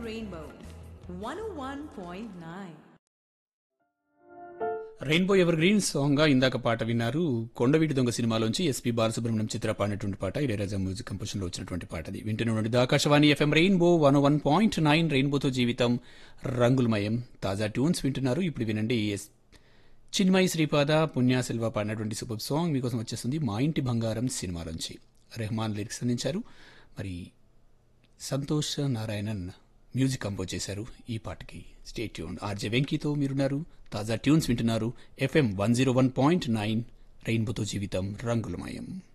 Rainbow 101.9. Rainbow evergreen song గా ఇందాక పాట విన్నారు కొండవీటి దొంగ సినిమాలోంచి ఎస్పీ బాలసుబ్రహ్మణ్యం చిత్ర పాడినటువంటి పాట ఇళయరాజా మ్యూజిక్ కంపోజిషన్ లో వచ్చినటువంటి పాట అది వింటూనే ఉండండి Akashvani FM rainbow one one point nine రెయిన్బోతో జీవితం రంగులమయం తాజా ట్యూన్స్ వింటున్నారు ఇప్పుడు వినండి ఎస్ చిన్మయి శ్రీపాద పుణ్యాశిల్వ పాడినటువంటి సూపర్ సాంగ్ మీకోసం వచ్చేస్తుంది మా ఇంటి బంగారం సినిమాలోంచి రెహమాన్ లిరిక్స్ అందించారు మరి సంతోష్ నారాయణన్ మ్యూజిక్ కంపోజ్ చేశారు ఈ పాటకి స్టేట్ ట్యూన్ ఆర్జే వెంకీతో మీరున్నారు తాజా ట్యూన్స్ వింటున్నారు FM one zero one point nine రెయిన్బోతో జీవితం రంగులమయం